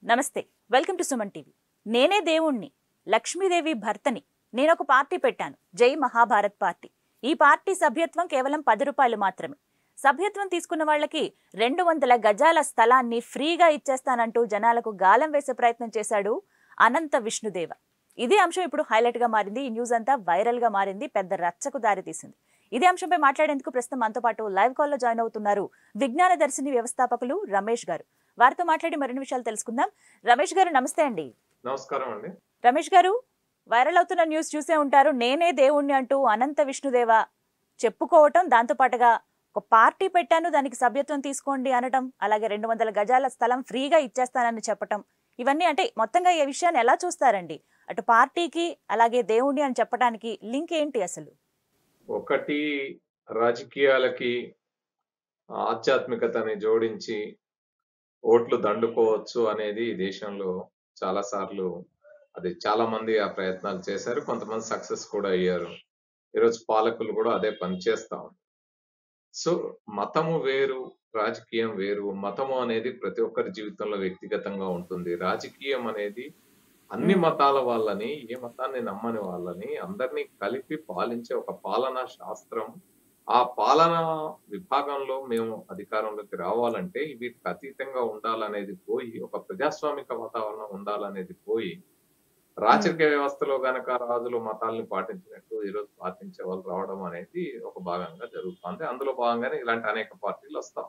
నమస్తే welcome to Suman TV నేనే దేవుణ్ణి లక్ష్మీదేవి భర్తని నేను ఒక పార్టీ పెట్టాను జై మహాభారత్ పార్టీ ఈ పార్టీ సభ్యత్వం కేవలం పది రూపాయలు మాత్రమే సభ్యత్వం తీసుకున్న వాళ్ళకి రెండు వందల గజాల స్థలాన్ని ఫ్రీగా ఇచ్చేస్తానంటూ జనాలకు గాలం వేసే ప్రయత్నం చేశాడు అనంత విష్ణుదేవ ఇదే అంశం ఇప్పుడు హైలైట్ గా మారింది ఈ న్యూస్ అంతా వైరల్ గా మారింది పెద్ద రచ్చకు దారితీసింది ఇదే అంశంపై మాట్లాడేందుకు ప్రస్తుతం మనతో పాటు లైవ్ కాల్లో జాయిన్ అవుతున్నారు విజ్ఞాన దర్శిని వ్యవస్థాపకులు రమేష్ గారు వారితో మాట్లాడి మరిన్ని విషయాలు తెలుసుకుందాం రమేష్ గారు నమస్తే అండి నమస్కారం అండి రమేష్ గారు వైరల్ అవుతున్న న్యూస్ చూసే ఉంటారు నేనే దేవుణ్ణి అంటూ అనంత విష్ణుదేవ చెప్పుకోవటం దాంతో పాటుగా ఒక పార్టీ పెట్టాను దానికి సభ్యత్వం తీసుకోండి అనటం అలాగే రెండు వందల గజాల స్థలం ఫ్రీగా ఇచ్చేస్తానని చెప్పటం ఇవన్నీ అంటే మొత్తంగా ఈ విషయాన్ని ఎలా చూస్తారండి అటు పార్టీకి అలాగే దేవుణ్ణి అని చెప్పడానికి లింక్ ఏంటి అసలు ఒకటి రాజకీయాలకి ఆధ్యాత్మికతని జోడించి ఓట్లు దండుకోవచ్చు అనేది ఈ దేశంలో చాలా సార్లు అది చాలా మంది ఆ ప్రయత్నాలు చేశారు కొంతమంది సక్సెస్ కూడా అయ్యారు ఈరోజు పాలకులు కూడా అదే పని చేస్తా ఉన్నారు సో మతము వేరు రాజకీయం వేరు మతము అనేది ప్రతి ఒక్కరి జీవితంలో వ్యక్తిగతంగా ఉంటుంది రాజకీయం అనేది అన్ని మ్మ్. మతాల వాళ్ళని ఏ మతాన్ని నమ్మని వాళ్ళని అందరినీ కలిపి పాలించే ఒక పాలనా శాస్త్రం ఆ పాలనా విభాగంలో మేము అధికారంలోకి రావాలంటే వీటికి అతీతంగా ఉండాలనేది పోయి ఒక ప్రజాస్వామిక వాతావరణం ఉండాలనేది పోయి రాజకీయ వ్యవస్థలో గనక రాజులు మతాల్ని పాటించినట్టు ఈరోజు పాటించే వాళ్ళు రావడం అనేది ఒక భాగంగా జరుగుతుంది అందులో భాగంగానే ఇలాంటి అనేక పార్టీలు వస్తాం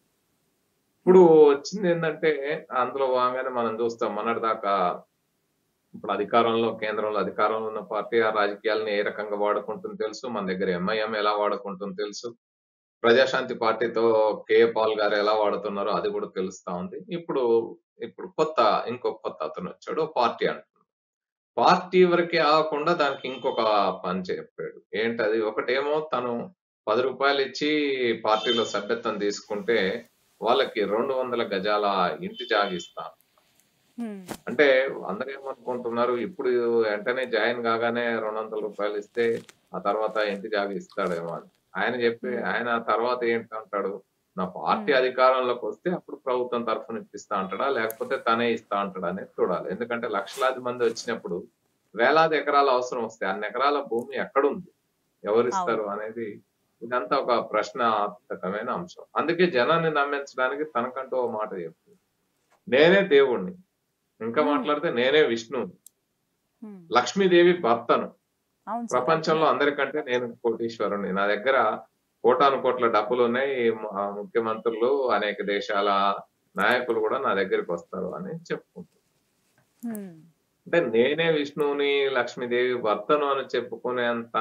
ఇప్పుడు వచ్చింది ఏంటంటే అందులో భాగంగానే మనం చూస్తాం మొన్నటిదాకా ఇప్పుడు అధికారంలో కేంద్రంలో అధికారంలో ఉన్న పార్టీ ఆ రాజకీయాలను ఏ రకంగా వాడుకుంటుంది తెలుసు మన దగ్గర ఎంఐఎం ఎలా వాడుకుంటుంది తెలుసు ప్రజాశాంతి పార్టీతో కే పాల్ గారు ఎలా వాడుతున్నారో అది కూడా తెలుస్తా ఉంది ఇప్పుడు ఇప్పుడు కొత్త ఇంకొక కొత్త అతను వచ్చాడు పార్టీ అంటున్నాడు పార్టీ వరకే ఆగకుండా దానికి ఇంకొక పని చెప్పాడు ఏంటది ఒకటేమో తను పది రూపాయలు ఇచ్చి పార్టీలో సభ్యత్వం తీసుకుంటే వాళ్ళకి రెండు వందల గజాల ఇంటి జాగిస్తాను హ్మ్. అంటే అందరూ ఏమనుకుంటున్నారు ఇప్పుడు వెంటనే జాయిన్ కాగానే రెండు వందల రూపాయలు ఇస్తే ఆ తర్వాత ఇంటి జాగా ఇస్తాడేమో అని ఆయన చెప్పి Hmm. ఆయన తర్వాత ఏంటంటాడు నా పార్టీ Hmm. అధికారంలోకి వస్తే అప్పుడు ప్రభుత్వం తరఫున ఇప్పిస్తా అంటాడా లేకపోతే తనే ఇస్తా అంటాడా అనేది చూడాలి ఎందుకంటే లక్షలాది మంది వచ్చినప్పుడు వేలాది ఎకరాల అవసరం వస్తే అన్ని ఎకరాల భూమి ఎక్కడుంది ఎవరు ఇస్తారు అనేది ఇదంతా ఒక ప్రశ్నార్థకమైన అంశం అందుకే జనాన్ని నమ్మించడానికి తనకంటూ ఒక మాట చెప్తుంది నేనే దేవుణ్ణి ఇంకా Hmm. మాట్లాడితే నేనే విష్ణువుని హ్మ్. లక్ష్మీదేవి భర్తను అవును సార్. ప్రపంచంలో అందరికంటే నేను కోటీశ్వరుని నా దగ్గర కోటాను కోట్ల డబ్బులు ఉన్నాయి మ- ముఖ్యమంత్రులు అనేక దేశాల నాయకులు కూడా నా దగ్గరికి వస్తారు అని చెప్పుకుంటారు హ్మ్. అంటే నేనే విష్ణువుని లక్ష్మీదేవి భర్తను అని చెప్పుకునేంత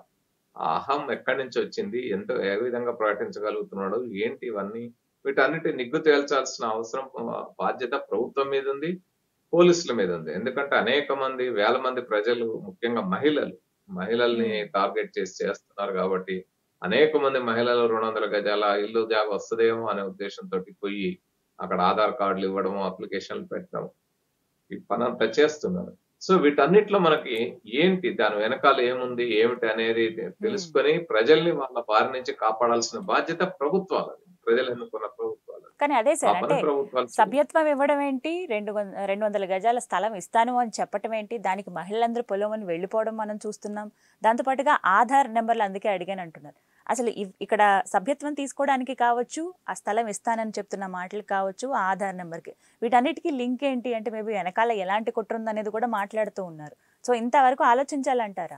అహం ఎక్కడి నుంచి వచ్చింది ఎంత ఏ విధంగా ప్రకటించగలుగుతున్నాడు ఏంటి ఇవన్నీ వీటన్నిటి నిగ్గు తేల్చాల్సిన అవసరం ఆ, బాధ్యత ప్రభుత్వం మీద ఉంది పోలీసుల మీద ఉంది ఎందుకంటే అనేక మంది వేల మంది ప్రజలు ముఖ్యంగా మహిళలు మహిళల్ని Hmm. టార్గెట్ చేసి చేస్తున్నారు కాబట్టి అనేక మంది మహిళలు రెండు వందల గజాల ఇల్లు జాగ వస్తుందేమో అనే ఉద్దేశంతో పోయి అక్కడ ఆధార్ కార్డులు ఇవ్వడము అప్లికేషన్లు పెట్టడం ఈ పని అంతా చేస్తున్నారు సో వీటన్నిటిలో మనకి ఏంటి దాని వెనకాల ఏముంది ఏమిటి అనేది తెలుసుకొని ప్రజల్ని వాళ్ళ బారి నుంచి కాపాడాల్సిన బాధ్యత ప్రభుత్వాలది ప్రజలు ఎన్నుకున్న ప్రభుత్వాలు కానీ అదే ఆ సార్ పని అంటే ప్రభుత్వాలు చేయాలి. సభ్యత్వం ఇవ్వడం ఏంటి రెండు వం- రెండు వందల గజాల స్థలం ఇస్తాను అని చెప్పటం ఏంటి దానికి మహిళలందరూ పొలమని వెళ్ళిపోవడం మనం చూస్తున్నాం దాంతోపాటుగా ఆధార్ నెంబర్లు అందుకే అడిగాను అంటున్నారు అసలు ఇవ్- ఇక్కడ సభ్యత్వం తీసుకోవడానికి కావచ్చు ఆ స్థలం ఇస్తానని చెప్తున్న మాటలు కావచ్చు ఆ ఆధార్ నెంబర్కి వీటన్నిటికీ లింక్ ఏంటి అంటే మేబీ వెనకాల ఎలాంటి కుట్ర ఉందనేది కూడా మాట్లాడుతూ ఉన్నారు సో ఇంతవరకు ఆలోచించాలంటారా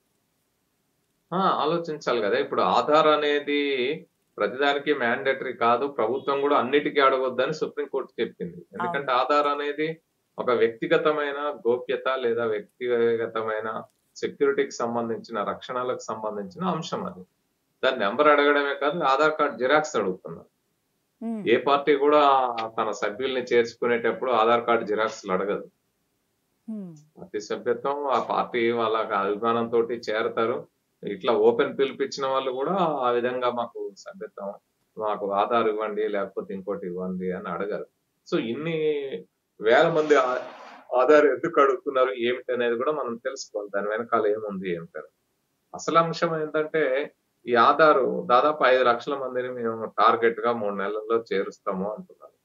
ఆ, ఆలోచించాలి కదా ఇప్పుడు ఆధార్ అనేది ప్రతిదానికి మ్యాండేటరీ కాదు ప్రభుత్వం కూడా అన్నిటికీ అడగొద్దని సుప్రీంకోర్టు చెప్పింది ఎందుకంటే ఆధార్ అనేది ఒక వ్యక్తిగతమైన గోప్యత లేదా వ్యక్తిగతమైన సెక్యూరిటీకి సంబంధించిన రక్షణలకు సంబంధించిన అంశం అది దాని నెంబర్ అడగడమే కాదు ఆధార్ కార్డ్ జిరాక్స్ అడుగుతున్నారు ఉమ్, ఏ పార్టీ కూడా తన సభ్యుల్ని చేర్చుకునేటప్పుడు ఆధార్ కార్డు జిరాక్స్లు అడగదు ఉమ్, పార్టీ సభ్యత్వం ఆ పార్టీ వాళ్ళ అభిమానంతో చేరతారు ఇట్లా ఓపెన్ పిలిపించిన వాళ్ళు కూడా ఆ విధంగా మాకు సభ్యత్వం మాకు ఆధార్ ఇవ్వండి లేకపోతే ఇంకోటి ఇవ్వండి అని అడగారు సో ఇన్ని వేల మంది ఆ- ఆధార్ ఎందుకు అడుగుతున్నారు ఏమిటి అనేది కూడా మనం తెలుసుకోవాలి దాని వెనకాల ఏముంది ఏమిటని అసలు అంశం ఏంటంటే ఈ ఆధారు దాదాపు ఐదు లక్షల మందిని మేము టార్గెట్ గా మూడు నెలల్లో చేరుస్తాము అంటున్నారు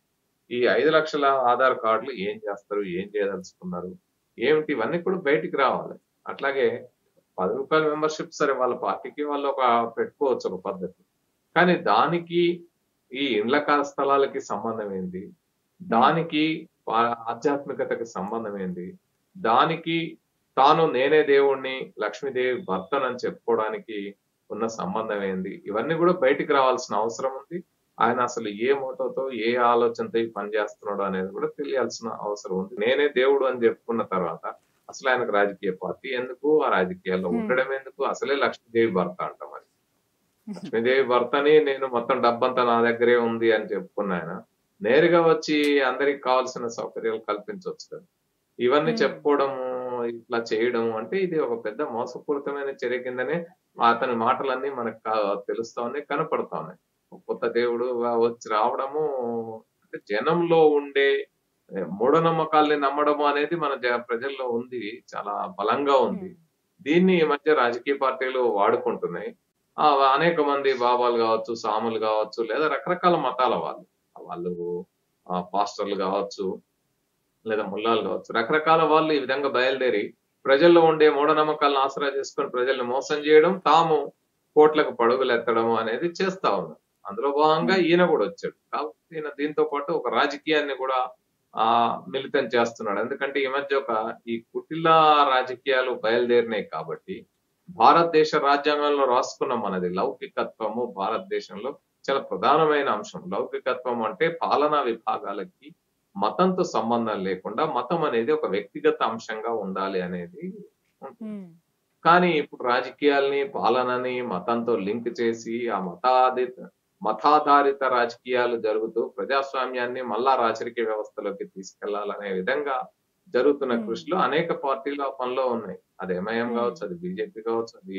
ఈ ఐదు లక్షల ఆధార్ కార్డులు ఏం చేస్తారు ఏం చేయదలుచుకున్నారు ఏమిటి ఇవన్నీ కూడా బయటికి రావాలి అట్లాగే పది రూపాయల మెంబర్షిప్ సరే వాళ్ళ పార్టీకి వాళ్ళు ఒక పెట్టుకోవచ్చు ఒక పద్ధతి కానీ దానికి ఈ ఇండ్ల కా స్థలాలకి సంబంధం ఏంది దానికి వా- ఆధ్యాత్మికతకి సంబంధం ఏంది దానికి తాను నేనే దేవుణ్ణి లక్ష్మీదేవి భర్తనని చెప్పుకోవడానికి ఉన్న సంబంధం ఏంది ఇవన్నీ కూడా బయటికి రావాల్సిన అవసరం ఉంది ఆయన అసలు ఏ మోటోతో ఏ ఆలోచనతో ఈ పని చేస్తున్నాడు అనేది కూడా తెలియాల్సిన అవసరం ఉంది నేనే దేవుడు అని చెప్పుకున్న తర్వాత అసలు ఆయనకు రాజకీయ పార్టీ ఎందుకు ఆ రాజకీయాల్లో Hmm. ఉండడం ఎందుకు అసలే లక్ష్మీదేవి భర్త అంట మరి లక్ష్మీదేవి భర్తని నేను మొత్తం డబ్బంతా నా దగ్గరే ఉంది అని చెప్పుకున్న ఆయన నేరుగా వచ్చి అందరికి కావాల్సిన సౌకర్యాలు కల్పించవచ్చు కదా ఇవన్నీ Hmm. చెప్పుకోవడము ఇట్లా చేయడము అంటే ఇది ఒక పెద్ద మోసపూరితమైన చర్య కిందనే అతని మాటలన్నీ మనకు కా- తెలుస్తా ఉన్నాయి కనపడతా ఉన్నాయి ఒక కొత్త దేవుడు వచ్చి రావడము అంటే జనంలో ఉండే ఏ, మూఢనమ్మకాల్ని నమ్మడము అనేది మన జ- ప్రజల్లో ఉంది చాలా బలంగా ఉంది దీన్ని ఈ మధ్య రాజకీయ పార్టీలు వాడుకుంటున్నాయి ఆ అనేక మంది బాబాలు కావచ్చు సాములు కావచ్చు లేదా రకరకాల మతాల వాళ్ళు వాళ్ళు ఆ, పాస్టర్లు కావచ్చు లేదా ముల్లాలు కావచ్చు రకరకాల వాళ్ళు ఈ విధంగా బయలుదేరి ప్రజల్లో ఉండే మూఢనమ్మకాలను ఆసరా చేసుకొని ప్రజల్ని మోసం చేయడం తాము కోట్లకు పడుగులు ఎత్తడం అనేది చేస్తా ఉన్నారు అందులో భాగంగా ఈయన కూడా వచ్చాడు కాబట్టి ఈయన దీంతో పాటు ఒక రాజకీయాన్ని కూడా ఆ మిళితం చేస్తున్నాడు ఎందుకంటే ఈ మధ్య ఒక ఈ కుటిల రాజకీయాలు బయలుదేరినాయి కాబట్టి భారతదేశ రాజ్యాంగంలో రాసుకున్న మనది లౌకికత్వము భారతదేశంలో చాలా ప్రధానమైన అంశం లౌకికత్వం అంటే పాలనా విభాగాలకి మతంతో సంబంధం లేకుండా మతం అనేది ఒక వ్యక్తిగత అంశంగా ఉండాలి అనేది ఉంటుంది. ఉమ్, కానీ ఇప్పుడు రాజకీయాల్ని పాలనని మతంతో లింక్ చేసి ఆ మతాధిత మతాధారిత రాజకీయాలు జరుగుతూ ప్రజాస్వామ్యాన్ని మళ్ళా రాజకీయ వ్యవస్థలోకి తీసుకెళ్లాలనే విధంగా జరుగుతున్న Hmm. కృషిలో అనేక పార్టీలు ఆ పనిలో ఉన్నాయి అది ఎంఐఎం Hmm. కావచ్చు అది బీజేపీ కావచ్చు అది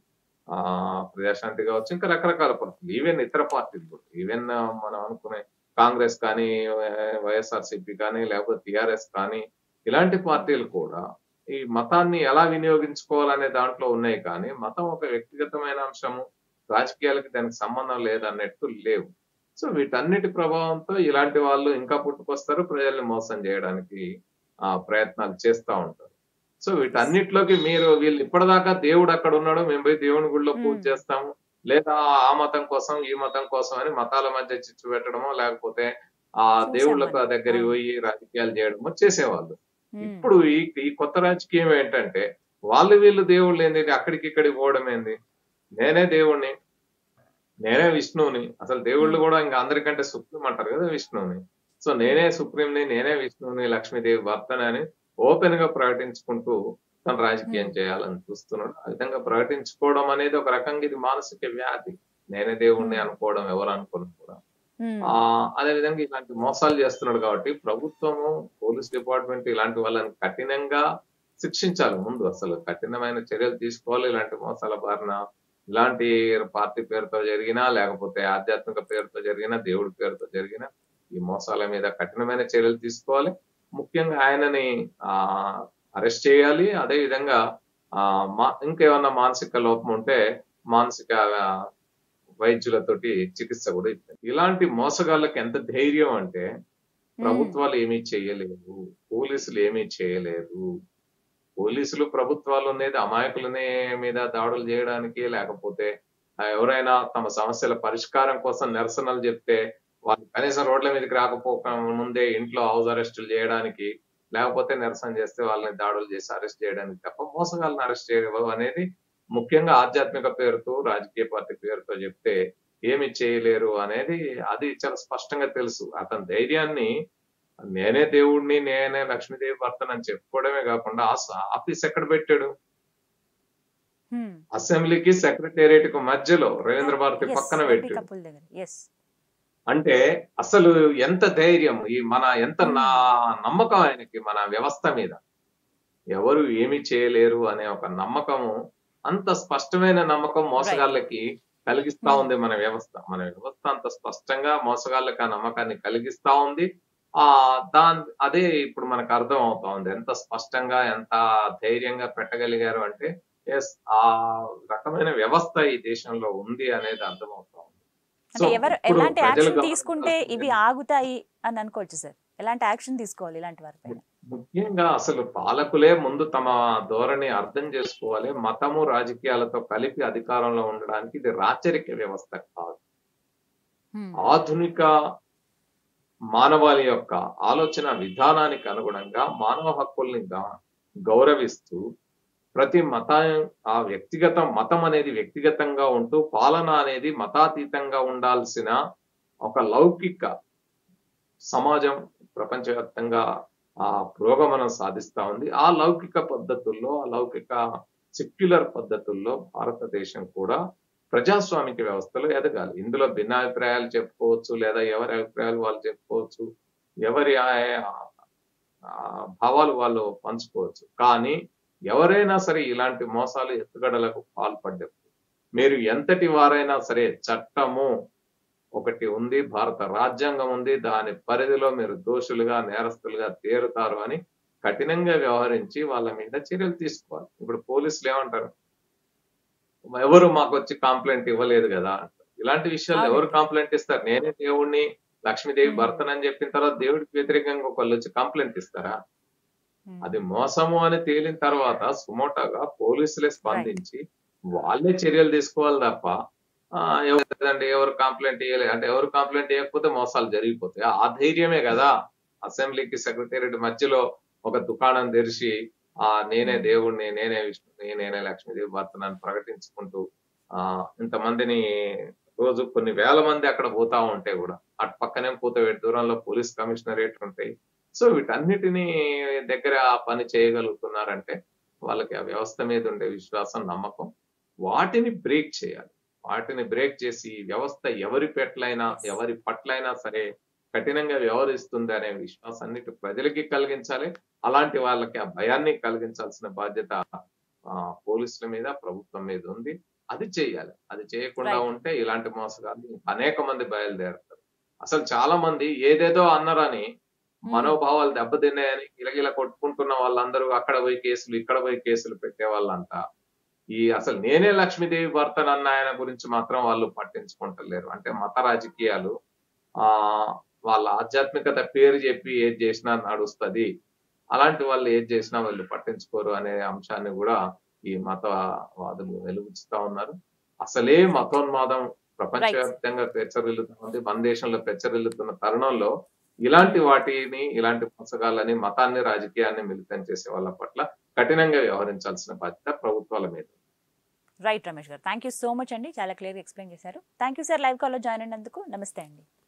ఆ ప్రజాశాంతి కావచ్చు ఇంకా రకరకాల పార్టీలు ఈవెన్ ఇతర పార్టీలు కూడా ఈవెన్ మనం అనుకునే కాంగ్రెస్ కానీ వైఎస్ఆర్సీపీ కానీ లేకపోతే టిఆర్ఎస్ కానీ ఇలాంటి పార్టీలు కూడా ఈ మతాన్ని ఎలా వినియోగించుకోవాలనే దాంట్లో ఉన్నాయి కానీ మతం ఒక వ్యక్తిగతమైన అంశము రాజకీయాలకి దానికి సంబంధం లేదన్నట్టు లేవు సో వీటన్నిటి ప్రభావంతో ఇలాంటి వాళ్ళు ఇంకా పుట్టుకొస్తారు ప్రజల్ని మోసం చేయడానికి ఆ ప్రయత్నాలు చేస్తూ ఉంటారు సో వీటన్నిటిలోకి మీరు వీళ్ళు ఇప్పటిదాకా దేవుడు అక్కడ ఉన్నాడు మేము పోయి దేవుని గుడిలో పూజ Hmm. చేస్తాము లేదా ఆ మతం కోసం ఈ మతం కోసం అని మతాల మధ్య చిచ్చు పెట్టడమో లేకపోతే ఆ చూసాం దేవుళ్ళకు మరి. దగ్గరికి అవును. పోయి రాజకీయాలు చేయడమో చేసేవాళ్ళు ఉమ్, ఇప్పుడు ఈ ఈ కొత్త రాజకీయం ఏంటంటే వాళ్ళు వీళ్ళు దేవుళ్ళు ఏంది అక్కడికి ఇక్కడికి పోవడం ఏంది నేనే దేవుణ్ణి నేనే విష్ణువుని అసలు దేవుళ్ళు కూడా ఇంకా అందరికంటే సుప్రీం అంటారు కదా విష్ణువుని సో నేనే సుప్రీంని నేనే విష్ణువుని లక్ష్మీదేవి భర్తని అని ఓపెన్ గా ప్రకటించుకుంటూ తన రాజకీయం Hmm. చేయాలని చూస్తున్నాడు ఆ విధంగా ప్రకటించుకోవడం అనేది ఒక రకంగా ఇది మానసిక వ్యాధి నేనే దేవుణ్ణి Hmm. అనుకోవడం ఎవరు అనుకోవడం కూడా ఉమ్, ఆ అదే విధంగా ఇలాంటి మోసాలు చేస్తున్నాడు కాబట్టి ప్రభుత్వము పోలీస్ డిపార్ట్మెంట్ ఇలాంటి వాళ్ళని కఠినంగా శిక్షించాలి ముందు అసలు కఠినమైన చర్యలు తీసుకోవాలి ఇలాంటి మోసాల బారిన ఇలాంటి పార్టీ పేరుతో జరిగినా లేకపోతే ఆధ్యాత్మిక పేరుతో జరిగినా దేవుడి పేరుతో జరిగినా ఈ మోసాల మీద కఠినమైన చర్యలు తీసుకోవాలి ముఖ్యంగా ఆయనని ఆ అరెస్ట్ చేయాలి అదే విధంగా ఆ మా ఇంకేమన్నా మానసిక లోపం ఉంటే మానసిక ఆ, వైద్యులతోటి చికిత్స కూడా ఇస్తారు ఇలాంటి మోసగాళ్ళకి ఎంత ధైర్యం అంటే ప్రభుత్వాలు ఏమీ చేయలేవు పోలీసులు ఏమీ చేయలేరు పోలీసులు ప్రభుత్వాలు అనేది అమాయకులనే మీద దాడులు చేయడానికి లేకపోతే ఆ, ఎవరైనా తమ సమస్యల పరిష్కారం కోసం నిరసనలు చెప్తే వాళ్ళు కనీసం రోడ్ల మీదకి రాకపోక ముందే ఇంట్లో హౌస్ అరెస్టులు చేయడానికి లేకపోతే నిరసన చేస్తే వాళ్ళని దాడులు చేసి అరెస్ట్ చేయడానికి తప్ప మోసగాళ్ళని అరెస్ట్ చేయడం అనేది ముఖ్యంగా ఆధ్యాత్మిక పేరుతో రాజకీయ పార్టీ పేరుతో చెప్తే ఏమి చేయలేరు అనేది అది చాలా స్పష్టంగా తెలుసు అతని ధైర్యాన్ని నేనే దేవుడిని నేనే లక్ష్మీదేవి భర్తనని చెప్పుకోవడమే కాకుండా ఆ స- ఆఫీస్ ఎక్కడ పెట్టాడు ఉమ్, అసెంబ్లీకి సెక్రటేరియట్ కు మధ్యలో రవీంద్ర భారతి yes, పక్కన ఎంపీ పెట్టాడు కపుల్ దగ్గర ఎస్ అంటే అసలు ఎంత ధైర్యం ఈ మన ఎంత నా నమ్మకం ఆయనకి మన వ్యవస్థ మీద ఎవరు ఏమి చేయలేరు అనే ఒక నమ్మకము అంత స్పష్టమైన నమ్మకం మోసగాళ్ళకి కలిగిస్తా Hmm. ఉంది మన వ్యవస్థ మన వ్యవస్థ అంత స్పష్టంగా మోసగాళ్ళకి ఆ నమ్మకాన్ని కలిగిస్తా ఉంది ఆ దాని అదే ఇప్పుడు మనకు అర్థం అవుతా ఉంది ఎంత స్పష్టంగా ఎంత ధైర్యంగా పెట్టగలిగారు అంటే ఎస్ ఆ రకమైన వ్యవస్థ ఈ దేశంలో ఉంది అనేది అర్థమవుతా ఉంది అంటే ఎవరు ఇప్పుడు ఎలాంటి ప్రజలు యాక్షన్ గమనించాల్సింది తీసుకుంటే ఇవి ఆగుతాయి అని అనుకోవచ్చు సార్ ఎలాంటి యాక్షన్ తీసుకోవాలి ఇలాంటి వారిపైన ముఖ్యంగా అసలు పాలకులే ముందు తమ ధోరణి అర్థం చేసుకోవాలి మతము రాజకీయాలతో కలిపి అధికారంలో ఉండడానికి ఇది రాచరిక వ్యవస్థ కాదు హ్మ్. ఆధునిక మానవాళి యొక్క ఆలోచన విధానానికి అనుగుణంగా మానవ హక్కుల్ని గా- గౌరవిస్తూ ప్రతి మత ఆ వ్యక్తిగత మతం అనేది వ్యక్తిగతంగా ఉంటూ పాలన అనేది మతాతీతంగా ఉండాల్సిన ఒక లౌకిక సమాజం ప్రపంచవ్యాప్తంగా ఆ పురోగమనం సాధిస్తా ఉంది ఆ లౌకిక పద్ధతుల్లో ఆ లౌకిక సెక్యులర్ పద్ధతుల్లో భారతదేశం కూడా ప్రజాస్వామిక వ్యవస్థలో ఎదగాలి ఇందులో భిన్నాభిప్రాయాలు చెప్పుకోవచ్చు లేదా ఎవరి అభిప్రాయాలు వాళ్ళు చెప్పుకోవచ్చు ఎవరి ఆ- ఆ భావాలు వాళ్ళు పంచుకోవచ్చు కానీ ఎవరైనా సరే ఇలాంటి మోసాలు ఎత్తుగడలకు పాల్పడ్డప్పుడు మీరు ఎంతటి వారైనా సరే చట్టము ఒకటి ఉంది భారత రాజ్యాంగం ఉంది దాని పరిధిలో మీరు దోషులుగా నేరస్తులుగా తేరుతారు అని కఠినంగా వ్యవహరించి వాళ్ళ మీద చర్యలు తీసుకోవాలి ఇప్పుడు పోలీసులు ఏమంటారు ఎవరు మాకు వచ్చి కంప్లైంట్ ఇవ్వలేదు కదా అంటారు. ఇలాంటి విషయాలు అవును. ఎవరు కంప్లైంట్ ఇస్తారు నేనే దేవుణ్ణి లక్ష్మీదేవి Hmm. భర్తనని చెప్పిన తర్వాత దేవుడికి వ్యతిరేకంగా ఒకళ్ళు వచ్చి కంప్లైంట్ ఇస్తారా హ్మ్. అది మోసము అని తేలిన తర్వాత సుమోటోగా పోలీసులే స్పందించి వాళ్ళే చర్యలు తీసుకోవాలి తప్ప ఆ, ఎవరండి ఎవరు కంప్లైంట్ ఇవ్వలేదు అంటే ఎవరు కంప్లైంట్ ఇవ్వకపోతే మోసాలు జరిగిపోతాయి ఆ ధైర్యమే కదా అసెంబ్లీకి సెక్రటేరియట్ మధ్యలో ఒక దుకాణం తెరిచి ఆ నేనే దేవుణ్ణి నేనే విష్ణుని నేనే లక్ష్మీదేవి భర్తనని ప్రకటించుకుంటూ ఆ ఇంతమందిని రోజు కొన్ని వేల మంది అక్కడ పోతా ఉంటే కూడా అటు పక్కనే కూతవేటి దూరంలో పోలీస్ కమిషనరేట్ ఉంటాయి సో వీటన్నిటిని దగ్గర ఆ పని చేయగలుగుతున్నారంటే వాళ్ళకి ఆ వ్యవస్థ మీద ఉండే విశ్వాసం నమ్మకం వాటిని బ్రేక్ చేయాలి వాటిని బ్రేక్ చేసి ఈ వ్యవస్థ ఎవరి పెట్లైనా ఎవరి పట్లైనా సరే కఠినంగా వ్యవహరిస్తుంది అనే విశ్వాసాన్ని ఇటు ప్రజలకి కలిగించాలి అలాంటి వాళ్ళకి ఆ భయాన్ని కలిగించాల్సిన బాధ్యత ఆ పోలీసుల మీద ప్రభుత్వం మీద ఉంది అది చేయాలి అది చేయకుండా Right. ఉంటే ఇలాంటి మోసగాళ్ళు అనేక మంది బయలుదేరుతారు అసలు చాలా మంది ఏదేదో అన్నారని మనోభావాలు దెబ్బతిన్నాయని గిలగిల కొట్టుకుంటున్న వాళ్ళందరూ అక్కడ పోయి కేసులు ఇక్కడ పోయి కేసులు పెట్టే వాళ్ళంతా ఈ అసలు నేనే లక్ష్మీదేవి భర్తనన్న ఆయన గురించి మాత్రం వాళ్ళు పట్టించుకుంటలేరు అంటే మత రాజకీయాలు ఆ వాళ్ళ ఆధ్యాత్మికత పేరు చెప్పి ఏది చేసినా నడుస్తుంది అలాంటి వాళ్ళు ఏది చేసినా వాళ్ళు పట్టించుకోరు అనే అంశాన్ని కూడా ఈ మతవాదులు వెలుగుచుతా ఉన్నారు అసలే మతోన్మాదం ప్రపంచవ్యాప్తంగా పెచ్చరిల్లుతుంది మన దేశంలో పెచ్చరిల్లుతున్న తరుణంలో ఇలాంటి వాటిని ఇలాంటి పుస్తకాలని మతాన్ని రాజకీయాన్ని మిళితం చేసే వాళ్ళ పట్ల కఠినంగా వ్యవహరించాల్సిన బాధ్యత ప్రభుత్వాల మీద రైట్ రమేష్ గారు థ్యాంక్ యూ సో మచ్ అండి చాలా క్లియర్గా ఎక్స్ప్లెయిన్ చేశారు థ్యాంక్ యూ సార్ లైవ్ కాల్లో జాయిన్ అయినందుకు నమస్తే అండి